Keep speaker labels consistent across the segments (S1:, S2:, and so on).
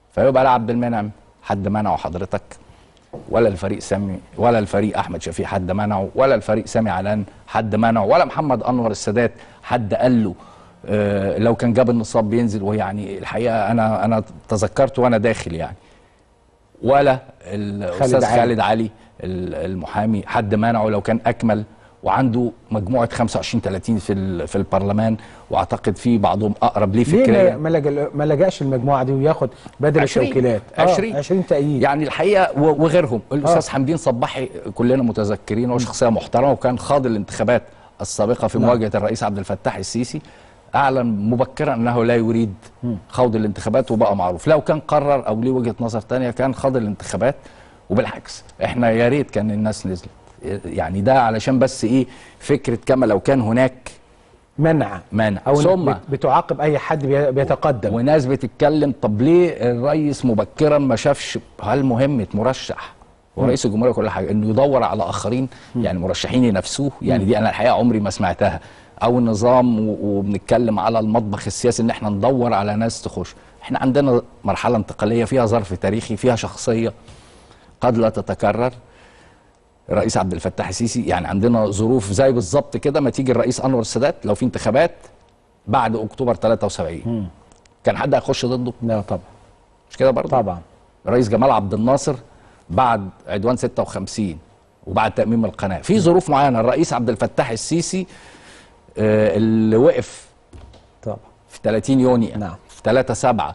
S1: فيبقى لا عبد المنعم حد منعه حضرتك ولا الفريق سامي ولا الفريق احمد شفيق حد منعه ولا الفريق سامي علان حد منعه ولا محمد انور السادات حد قال له آه لو كان جاب النصاب بينزل ويعني الحقيقه انا انا تذكرت وانا داخل يعني ولا الاستاذ
S2: علي.
S1: خالد علي ال- المحامي حد منعه لو كان اكمل وعنده مجموعه 25 30 في ال- في البرلمان واعتقد في بعضهم اقرب ليه
S2: ليه
S1: فكريا
S2: ما- ما لجأ- ما لجاش المجموعه دي وياخد بدل
S1: 20
S2: التوكيلات
S1: 20
S2: 20 تأييد
S1: يعني الحقيقه و- وغيرهم الاستاذ حمدين صباحي كلنا متذكرين هو شخصيه محترمه وكان خاض الانتخابات السابقه في
S2: نعم.
S1: مواجهه الرئيس عبد الفتاح السيسي اعلن مبكرا انه لا يريد خوض الانتخابات وبقى معروف لو كان قرر او ليه وجهه نظر تانية كان خاض الانتخابات وبالعكس احنا يا ريت كان الناس نزلت يعني ده علشان بس ايه فكره كما لو كان هناك
S2: منع
S1: مانع
S2: او
S1: ثم
S2: بت- بتعاقب اي حد بي- بيتقدم
S1: وناس بتتكلم طب ليه الرئيس مبكرا ما شافش هل مهمه مرشح ورئيس الجمهوريه كل حاجه انه يدور على اخرين يعني مرشحين ينافسوه يعني دي انا الحقيقه عمري ما سمعتها او النظام و- وبنتكلم على المطبخ السياسي ان احنا ندور على ناس تخش احنا عندنا مرحله انتقاليه فيها ظرف تاريخي فيها شخصيه قد لا تتكرر الرئيس عبد الفتاح السيسي يعني عندنا ظروف زي بالظبط كده ما تيجي الرئيس انور السادات لو في انتخابات بعد اكتوبر 73 كان حد هيخش ضده
S2: لا طبعا
S1: مش كده برضه
S2: طبعا
S1: الرئيس جمال عبد الناصر بعد عدوان 56 وبعد تأميم القناة في ظروف معينة الرئيس عبد الفتاح السيسي آه، اللي وقف
S2: طبعا
S1: في 30 يونيو
S2: نعم.
S1: في 3 7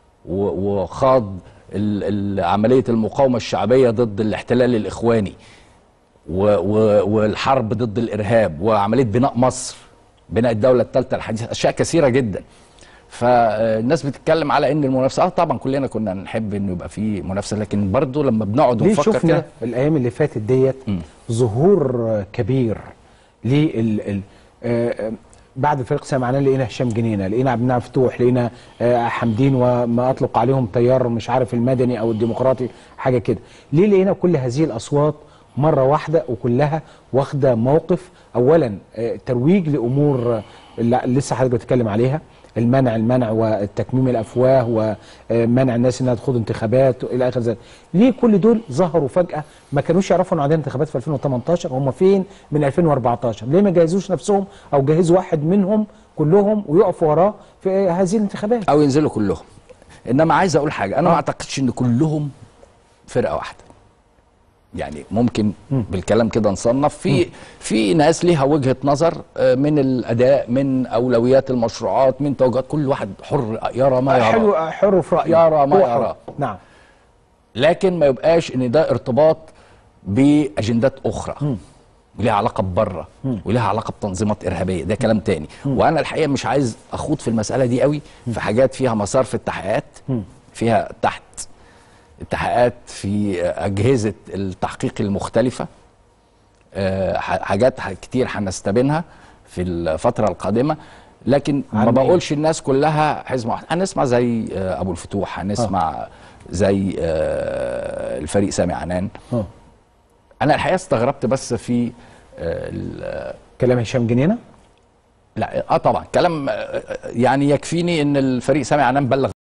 S1: وخاض ال- ال- عملية المقاومة الشعبية ضد الاحتلال الإخواني و- و- والحرب ضد الإرهاب وعملية بناء مصر بناء الدولة الثالثة الحديثة أشياء كثيرة جدا فالناس بتتكلم على ان المنافسه اه طبعا كلنا كنا نحب انه يبقى في منافسه لكن برضو لما بنقعد
S2: ليه
S1: ونفكر
S2: شفنا
S1: كده
S2: الايام اللي فاتت ديت ظهور آه، كبير لل ال- آه، آه، بعد الفريق سامعنا لقينا هشام جنينه لقينا عبد المنعم فتوح لقينا آه، حمدين وما اطلق عليهم تيار مش عارف المدني او الديمقراطي حاجه كده ليه لقينا كل هذه الاصوات مره واحده وكلها واخده موقف اولا آه، ترويج لامور آه، اللي لسه حضرتك بتتكلم عليها المنع المنع والتكميم الافواه ومنع الناس انها تخوض انتخابات الى اخر ذلك ليه كل دول ظهروا فجاه ما كانوش يعرفوا ان عندنا انتخابات في 2018 هم فين من 2014 ليه ما جهزوش نفسهم او جهزوا واحد منهم كلهم ويقفوا وراه في هذه الانتخابات
S1: او ينزلوا كلهم انما عايز اقول حاجه انا ما اعتقدش ان كلهم فرقه واحده يعني ممكن بالكلام كده نصنف في في ناس ليها وجهه نظر آه، من الاداء من اولويات المشروعات من توجهات كل واحد حر يرى ما يرى
S2: حلو حر في رايه
S1: يرى ما
S2: هو حر.
S1: يرى.
S2: نعم
S1: لكن ما يبقاش ان ده ارتباط باجندات اخرى وليها علاقه ببره وليها علاقه بتنظيمات ارهابيه ده كلام تاني وانا الحقيقه مش عايز اخوض في المساله دي قوي في حاجات فيها مسار في التحقيقات فيها تحت التحقيقات في اجهزه التحقيق المختلفه آه، ح- حاجات ح- كتير هنستبينها في الفتره القادمه لكن
S2: عن
S1: ما
S2: مين؟
S1: بقولش الناس كلها حزب واحد هنسمع زي آه، ابو الفتوح هنسمع زي آه، الفريق سامي عنان
S2: آه.
S1: انا الحقيقه استغربت بس في آه، ال-
S2: كلام هشام جنينه
S1: لا اه طبعا كلام آه، يعني يكفيني ان الفريق سامي عنان بلغ